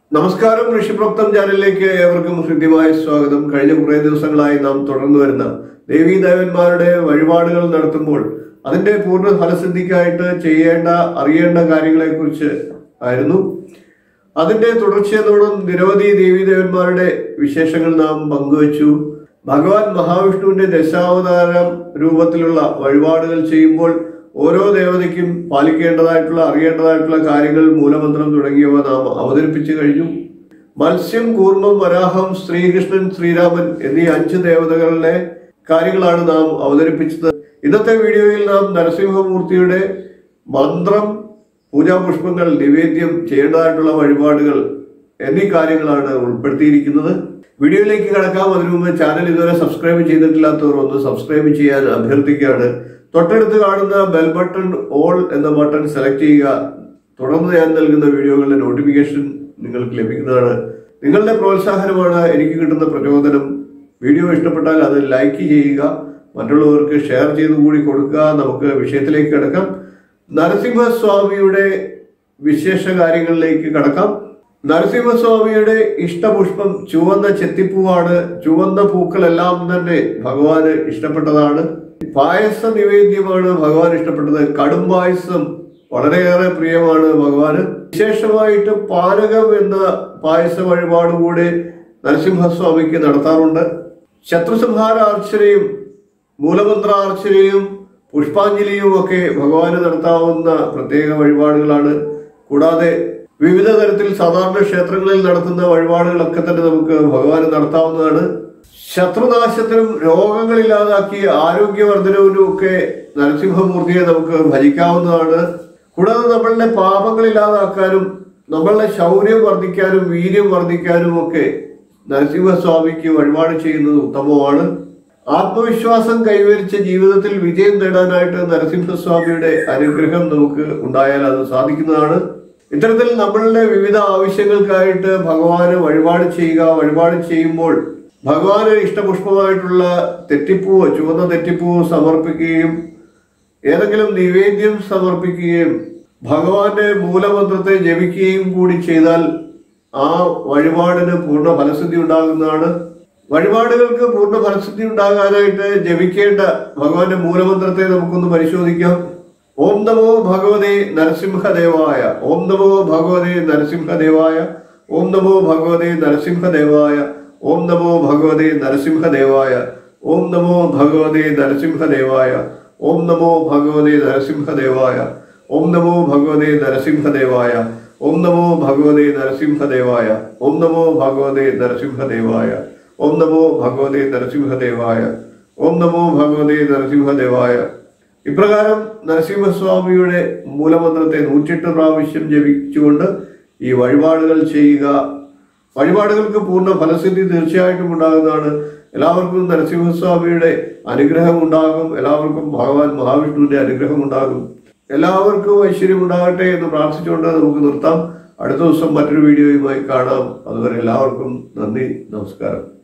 നമസ്കാരം ഋഷിപ്രോക്തം ചാനലിലേക്ക് ഏവർക്കും ഹൃദ്യമായ സ്വാഗതം കഴിഞ്ഞ കുറേ ദിവസങ്ങളായി നാം തുടർന്നു വരുന്ന ദേവീദേവന്മാരുടെ വഴിപാടുകൾ നടത്തുമ്പോൾ അതിന്റെ പൂർണ്ണ ഫലസിദ്ധിക്കായിട്ട് ചെയ്യേണ്ട അറിയേണ്ട കാര്യങ്ങളെക്കുറിച്ച് ആയിരുന്നു അതിന്റെ തുടർച്ചയെന്നോടും നിരവധി ദേവീദേവന്മാരുടെ വിശേഷങ്ങൾ നാം പങ്കുവച്ചു ഭഗവാൻ മഹാവിഷ്ണുവിന്റെ ദശാവതാരം രൂപത്തിലുള്ള വഴിപാടുകൾ ചെയ്യുമ്പോൾ ഓരോ ദേവതയ്ക്കും പാലിക്കേണ്ടതായിട്ടുള്ള അറിയേണ്ടതായിട്ടുള്ള കാര്യങ്ങൾ മൂലമന്ത്രം തുടങ്ങിയവ നാം അവതരിപ്പിച്ചു കഴിഞ്ഞു മത്സ്യം കൂർമ്മം വരാഹം ശ്രീകൃഷ്ണൻ ശ്രീരാമൻ എന്നീ അഞ്ച് ദേവതകളുടെ കാര്യങ്ങളാണ് നാം അവതരിപ്പിച്ചത് ഇന്നത്തെ വീഡിയോയിൽ നാം നരസിംഹമൂർത്തിയുടെ മന്ത്രം പൂജാപുഷ്പങ്ങൾ നിവേദ്യം ചെയ്യേണ്ടതായിട്ടുള്ള വഴിപാടുകൾ എന്നീ കാര്യങ്ങളാണ് ഉൾപ്പെടുത്തിയിരിക്കുന്നത് വീഡിയോയിലേക്ക് കടക്കാം അതിനു മുമ്പ് ചാനൽ ഇതുവരെ സബ്സ്ക്രൈബ് ചെയ്തിട്ടില്ലാത്തവർ ഒന്ന് സബ്സ്ക്രൈബ് ചെയ്യാൻ അഭ്യർത്ഥിക്കുകയാണ് തൊട്ടടുത്ത് കാണുന്ന ബെൽ ബട്ടൺ ഓൾ എന്ന ബട്ടൺ സെലക്ട് ചെയ്യുക തുടർന്ന് ഞാൻ നൽകുന്ന വീഡിയോകളുടെ നോട്ടിഫിക്കേഷൻ നിങ്ങൾക്ക് ലഭിക്കുന്നതാണ് നിങ്ങളുടെ പ്രോത്സാഹനമാണ് എനിക്ക് കിട്ടുന്ന പ്രചോദനം വീഡിയോ ഇഷ്ടപ്പെട്ടാൽ അത് ലൈക്ക് ചെയ്യുക മറ്റുള്ളവർക്ക് ഷെയർ ചെയ്ത് കൂടി കൊടുക്കുക നമുക്ക് വിഷയത്തിലേക്ക് കിടക്കാം നരസിംഹസ്വാമിയുടെ വിശേഷ കാര്യങ്ങളിലേക്ക് കടക്കാം നരസിംഹസ്വാമിയുടെ ഇഷ്ടപുഷ്പം ചുവന്ന ചെത്തിപ്പൂവാണ് ചുവന്ന പൂക്കളെല്ലാം തന്നെ ഭഗവാന് ഇഷ്ടപ്പെട്ടതാണ് പായസ നിവേദ്യമാണ് ഭഗവാൻ ഇഷ്ടപ്പെട്ടത് കടും പായസം വളരെയേറെ പ്രിയമാണ് ഭഗവാന് വിശേഷമായിട്ട് പാനകം എന്ന പായസ വഴിപാട് കൂടെ നരസിംഹസ്വാമിക്ക് നടത്താറുണ്ട് ശത്രുസംഹാരാർച്ചനയും മൂലമന്ത്രാർച്ചനയും പുഷ്പാഞ്ജലിയും ഒക്കെ ഭഗവാന് നടത്താവുന്ന പ്രത്യേക വഴിപാടുകളാണ് കൂടാതെ വിവിധ തരത്തിൽ സാധാരണ ക്ഷേത്രങ്ങളിൽ നടത്തുന്ന വഴിപാടുകളൊക്കെ തന്നെ നമുക്ക് ഭഗവാന് നടത്താവുന്നതാണ് ശത്രുനാശത്തിനും രോഗങ്ങളില്ലാതാക്കി ആരോഗ്യവർദ്ധനവിനും ഒക്കെ നരസിംഹമൂർത്തിയെ നമുക്ക് ഭജിക്കാവുന്നതാണ് കൂടാതെ നമ്മളുടെ പാപങ്ങളില്ലാതാക്കാനും നമ്മളുടെ ശൗര്യം വർദ്ധിക്കാനും വീര്യം വർദ്ധിക്കാനും ഒക്കെ നരസിംഹസ്വാമിക്ക് വഴിപാട് ചെയ്യുന്നത് ഉത്തമമാണ് ആത്മവിശ്വാസം കൈവരിച്ച ജീവിതത്തിൽ വിജയം നേടാനായിട്ട് നരസിംഹസ്വാമിയുടെ അനുഗ്രഹം നമുക്ക് ഉണ്ടായാൽ അത് സാധിക്കുന്നതാണ് ഇത്തരത്തിൽ നമ്മളുടെ വിവിധ ആവശ്യങ്ങൾക്കായിട്ട് ഭഗവാന് വഴിപാട് ചെയ്യുക വഴിപാട് ചെയ്യുമ്പോൾ ഭഗവാന് ഇഷ്ടപുഷ്പമായിട്ടുള്ള തെറ്റിപ്പൂവ് ചുവന്ന തെറ്റിപ്പൂവ് സമർപ്പിക്കുകയും ഏതെങ്കിലും നിവേദ്യം സമർപ്പിക്കുകയും ഭഗവാന്റെ മൂലമന്ത്രത്തെ ജപിക്കുകയും കൂടി ചെയ്താൽ ആ വഴിപാടിന് പൂർണ്ണ ഫലസിദ്ധി ഉണ്ടാകുന്നതാണ് വഴിപാടുകൾക്ക് പൂർണ്ണ ഫലസിദ്ധി ഉണ്ടാകാനായിട്ട് ജപിക്കേണ്ട ഭഗവാന്റെ മൂലമന്ത്രത്തെ നമുക്കൊന്ന് പരിശോധിക്കാം ഓം നമോ ഭഗവതേ നരസിംഹദേവായ ഓം നമോ ഭഗവതേ നരസിംഹദേവായ ഓം നമോ ഭഗവതേ നരസിംഹദേവായ ഓം നമോ ഭഗവതേ നരസിംഹദേവായ ഓം നമോ ഭഗവതേ നരസിംഹദേവായ ഓം നമോ ഭഗവതേ നരസിംഹദേവായ ഓം നമോ ഭഗവതേ നരസിംഹദേവായ ഓം നമോ ഭഗവതേ നരസിംഹദേവായ ഓം നമോ ഭഗവതേ നരസിംഹദേവായ ഓം നമോ ഭഗവതേ നരസിംഹദേവായ ഓം നമോ ഭഗവതേ നരസിംഹദേവായ ഇപ്രകാരം നരസിംഹസ്വാമിയുടെ മൂലമന്ത്രത്തെ നൂറ്റെട്ട് പ്രാവശ്യം ജപിച്ചുകൊണ്ട് ഈ വഴിപാടുകൾ ചെയ്യുക വഴിപാടുകൾക്ക് പൂർണ്ണ ഫലസിദ്ധി തീർച്ചയായിട്ടും ഉണ്ടാകുന്നതാണ് എല്ലാവർക്കും നരസിംഹസ്വാമിയുടെ അനുഗ്രഹം ഉണ്ടാകും എല്ലാവർക്കും ഭഗവാൻ മഹാവിഷ്ണുവിന്റെ അനുഗ്രഹം ഉണ്ടാകും എല്ലാവർക്കും ഐശ്വര്യം ഉണ്ടാകട്ടെ എന്ന് പ്രാർത്ഥിച്ചുകൊണ്ട് നമുക്ക് നിർത്താം അടുത്ത ദിവസം മറ്റൊരു വീഡിയോയുമായി കാണാം അതുവരെ എല്ലാവർക്കും നന്ദി നമസ്കാരം